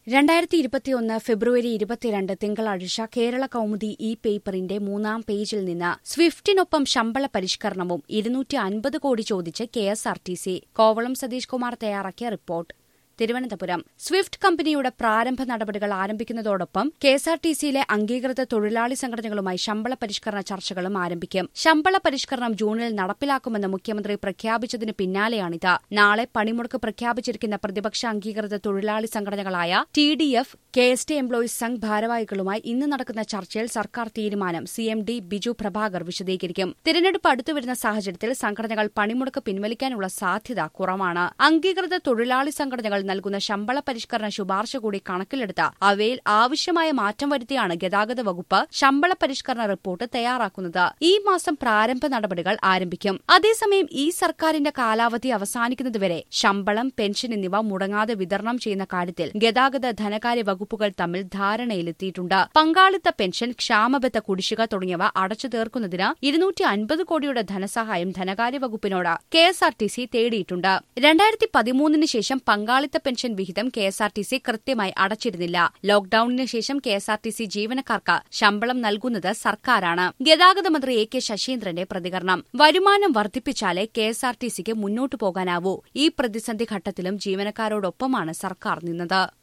രണ്ടായിരത്തി ഇരുപത്തിയൊന്ന് ഫെബ്രുവരി ഇരുപത്തിരണ്ട് തിങ്കളാഴ്ച കേരള കൗമുദി ഇ പേപ്പറിന്റെ മൂന്നാം പേജിൽ നിന്ന് സ്വിഫ്റ്റിനൊപ്പം ശമ്പള പരിഷ്കരണവും ഇരുന്നൂറ്റി അൻപത് കോടി ചോദിച്ച് K S R T C Kovalam Satheesh Kumar തയ്യാറാക്കിയ റിപ്പോർട്ട് തിരുവനന്തപുരം സ്വിഫ്റ്റ് കമ്പനിയുടെ പ്രാരംഭ നടപടികൾ ആരംഭിക്കുന്നതോടൊപ്പം കെ എസ് ആർ ടി സിയിലെ അംഗീകൃത തൊഴിലാളി സംഘടനകളുമായി ശമ്പള പരിഷ്കരണ ചർച്ചകളും ആരംഭിക്കും ശമ്പള പരിഷ്കരണം ജൂണിൽ നടപ്പിലാക്കുമെന്ന് മുഖ്യമന്ത്രി പ്രഖ്യാപിച്ചതിന് പിന്നാലെയാണിത് നാളെ പണിമുടക്ക് പ്രഖ്യാപിച്ചിരിക്കുന്ന പ്രതിപക്ഷ അംഗീകൃത തൊഴിലാളി സംഘടനകളായ T D F K S T employees Sangh ഭാരവാഹികളുമായി ഇന്ന് നടക്കുന്ന ചർച്ചയിൽ സർക്കാർ തീരുമാനം C M D Biju Prabhakar വിശദീകരിക്കും തിരഞ്ഞെടുപ്പ് അടുത്തുവരുന്ന സാഹചര്യത്തിൽ സംഘടനകൾ പണിമുടക്ക് പിൻവലിക്കാനുള്ള സാധ്യത കുറവാണ് അംഗീകൃത തൊഴിലാളി സംഘടനകൾ നൽകുന്ന ശമ്പള പരിഷ്കരണ ശുപാർശ കൂടി കണക്കിലെടുത്ത് അവയിൽ ആവശ്യമായ മാറ്റം വരുത്തിയാണ് ഗതാഗത വകുപ്പ് ശമ്പള പരിഷ്കരണ റിപ്പോർട്ട് തയ്യാറാക്കുന്നത് ഈ മാസം പ്രാരംഭ നടപടികൾ ആരംഭിക്കും അതേസമയം ഈ സർക്കാരിന്റെ കാലാവധി അവസാനിക്കുന്നതുവരെ ശമ്പളം പെൻഷൻ എന്നിവ മുടങ്ങാതെ വിതരണം ചെയ്യുന്ന കാര്യത്തിൽ ഗതാഗത ധനകാര്യ വകുപ്പുകൾ തമ്മിൽ ധാരണയിലെത്തിയിട്ടുണ്ട് പങ്കാളിത്ത പെൻഷൻ ക്ഷാമബത്ത കുടിശ്ശിക തുടങ്ങിയവ അടച്ചു തീർക്കുന്നതിന് ഇരുന്നൂറ്റി അൻപത് കോടിയുടെ ധനസഹായം ധനകാര്യ വകുപ്പിനോട് K S R T C തേടിയിട്ടുണ്ട് രണ്ടായിരത്തി പതിമൂന്നിന് ശേഷം പങ്കാളിത്ത പെൻഷൻ വിഹിതം K S R T C കൃത്യമായി അടച്ചിരുന്നില്ല ലോക്ഡൌണിന് ശേഷം K S R T C ജീവനക്കാർക്ക് ശമ്പളം നൽകുന്നത് സർക്കാരാണ് ഗതാഗത മന്ത്രി എ കെ ശശീന്ദ്രന്റെ പ്രതികരണം വരുമാനം വർദ്ധിപ്പിച്ചാലേ കെ എസ് ആർ ടി സിക്ക് മുന്നോട്ടു പോകാനാവൂ ഈ പ്രതിസന്ധി ഘട്ടത്തിലും ജീവനക്കാരോടൊപ്പമാണ് സർക്കാർ നിന്നത്